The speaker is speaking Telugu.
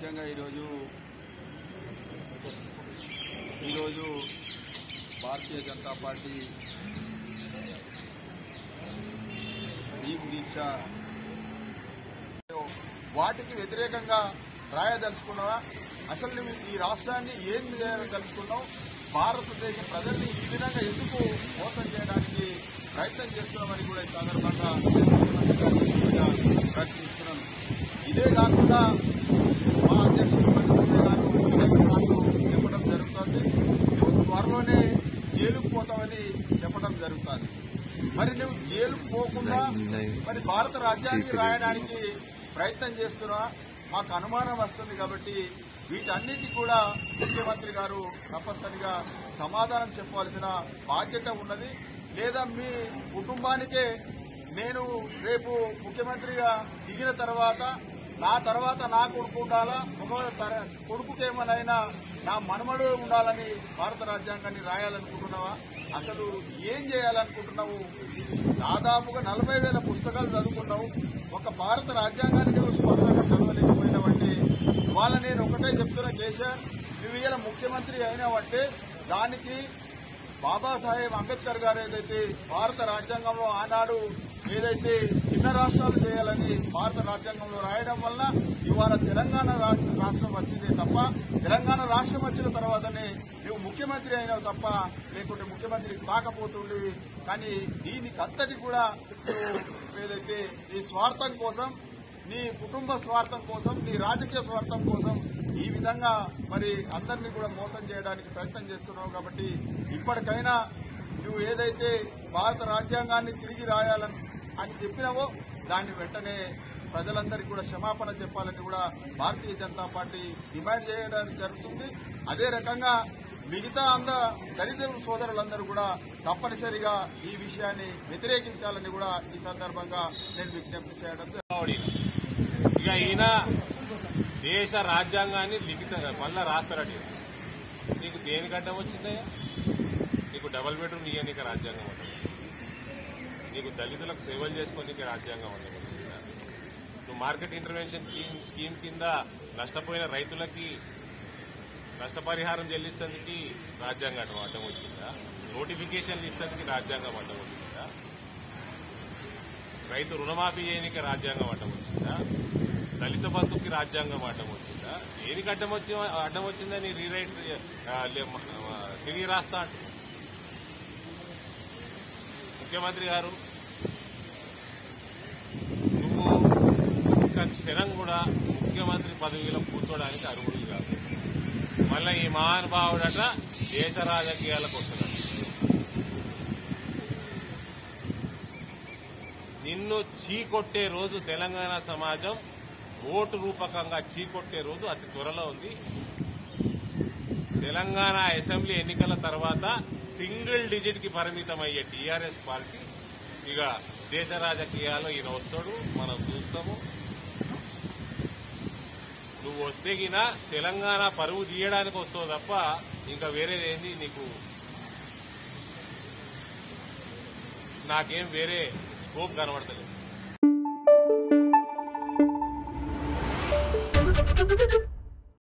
ముఖ్యంగా ఈరోజు ఈరోజు భారతీయ జనతా పార్టీ దీప్ దీక్ష వాటికి వ్యతిరేకంగా రాయదలుచుకున్నావా అసలు నువ్వు ఈ రాష్ట్రాన్ని ఏం చేయదలుచుకున్నావు భారతదేశ ప్రజల్ని ఈ విధంగా ఎందుకు మోసం చేయడానికి ప్రయత్నం చేస్తున్నామని కూడా ఈ సందర్భంగా నేను ముఖ్యమంత్రి గారిని కూడా ప్రశ్నిస్తున్నాను ఇదే కాకుండా మా అధ్యక్షుడు మధుసూదన్ గారు అనేక సార్లు చెప్పడం జరుగుతుంది నువ్వు త్వరలోనే జైలుకు పోతావని చెప్పడం జరుగుతుంది మరి నువ్వు జైలుకు పోకుండా మరి భారత రాజ్యాన్ని రాయడానికి ప్రయత్నం చేస్తున్నా మాకు అనుమానం వస్తుంది కాబట్టి వీటన్నిటి కూడా ముఖ్యమంత్రి గారు తప్పనిసరిగా సమాధానం చెప్పవలసిన బాధ్యత ఉన్నది లేదా మీ కుటుంబానికే నేను రేపు ముఖ్యమంత్రిగా దిగిన తర్వాత నా తర్వాత నా కొడుకు ఉండాలా ఒకవేళ తర- కొడుకుకి ఏమైనా నా మనమడు ఉండాలని భారత రాజ్యాంగాన్ని రాయాలనుకుంటున్నావా అసలు ఏం చేయాలనుకుంటున్నావు దాదాపుగా నలభై వేల పుస్తకాలు చదువుకున్నావు ఒక భారత రాజ్యాంగాన్ని నువ్వు స్పష్టంగా చదవలేకపోయినావంటే ఇవాళ నేను ఒకటే చెప్తున్నా కేసీఆర్ నువ్వు ఇలా ముఖ్యమంత్రి అయినావంటే దానికి బాబాసాహెబ్ అంబేద్కర్ గారు ఏదైతే భారత రాజ్యాంగంలో ఆనాడు ఏదైతే చిన్న రాష్ట్రాలు చేయాలని భారత రాజ్యాంగంలో రాయడం వల్ల ఇవాళ తెలంగాణ రాష్ట్ర- రాష్ట్రం వచ్చిందే తప్ప తెలంగాణ రాష్ట్రం వచ్చిన తర్వాతనే నువ్వు ముఖ్యమంత్రి అయినావు తప్ప లేకుంటే ముఖ్యమంత్రి కాకపోతుండే కానీ దీనికి అంతటి కూడా నువ్వు ఏదైతే నీ స్వార్థం కోసం నీ కుటుంబ స్వార్థం కోసం నీ రాజకీయ స్వార్థం కోసం ఈ విధంగా మరి అందరినీ కూడా మోసం చేయడానికి ప్రయత్నం చేస్తున్నావు కాబట్టి ఇప్పటికైనా నువ్వు ఏదైతే భారత రాజ్యాంగాన్ని తిరిగి రాయాలని అని చెప్పినావో దాన్ని వెంటనే ప్రజలందరికీ కూడా క్షమాపణ చెప్పాలని కూడా భారతీయ జనతా పార్టీ డిమాండ్ చేయడానికి జరుగుతుంది అదే రకంగా మిగతా అంద దళిత సోదరులందరూ కూడా తప్పనిసరిగా ఈ విషయాన్ని వ్యతిరేకించాలని కూడా ఈ సందర్భంగా నేను విజ్ఞప్తి చేయడం జరుగుతుంది. ఆవిడ. ఇక ఈయన దేశ రాజ్యాంగాన్ని లిఖిత మళ్ళా రాస్తారట ఈయన. నీకు దేనికి అడ్డం వచ్చిందయ్యా నీకు డబల్ బెడ్రూమ్ ఇయ్యనీకి రాజ్యాంగం అడ్డం వచ్చింది. నీకు దళితులకు సేవలు చేసుకోనీకి రాజ్యాంగం అడ్డం వచ్చిందా నువ్వు మార్కెట్ ఇంటర్వెన్షన్ స్కీమ్ స్కీమ్ కింద నష్టపోయిన రైతులకి నష్టపరిహారం చెల్లిస్తేందుకు రాజ్యాంగం అడ్డం వచ్చిందా నోటిఫికేషన్లు ఇస్తేందుకు రాజ్యాంగం అడ్డం వచ్చిందా రైతు రుణమాఫీ చేయడానికి రాజ్యాంగం అడ్డం వచ్చిందా దళిత బంధుకి రాజ్యాంగం అడ్డం వచ్చిందా దేనికి అడ్డం వచ్చి అడ్డం వచ్చిందని రీరైట్ ఆ, లే- ఆ, తిరిగి రాస్తా అంట ముఖ్యమంత్రి గారు నువ్వు ఒక్క క్షణం కూడా ముఖ్యమంత్రి పదవిలో కూర్చోడానికి అర్హుడు కాదు మళ్ళీ ఈ మహానుభావుడట దేశ రాజకీయాలకు వస్తున్నాడు నిన్ను చీకొట్టే రోజు తెలంగాణ సమాజం ఓటు రూపకంగా చీకొట్టే రోజు అతి త్వరలో ఉంది తెలంగాణ అసెంబ్లీ ఎన్నికల తర్వాత సింగిల్ డిజిట్ కి పరిమితం అయ్యే టీఆర్ఎస్ పార్టీ ఇక దేశ రాజకీయాల్లో ఈయన వస్తాడు మనం చూస్తాము నువ్వు వస్తే గిన తెలంగాణ పరువు తీయడానికి వస్తావు తప్ప ఇంకా వేరేది ఏంది నీకు నాకేం వేరే స్కోప్ కనబడతలేదు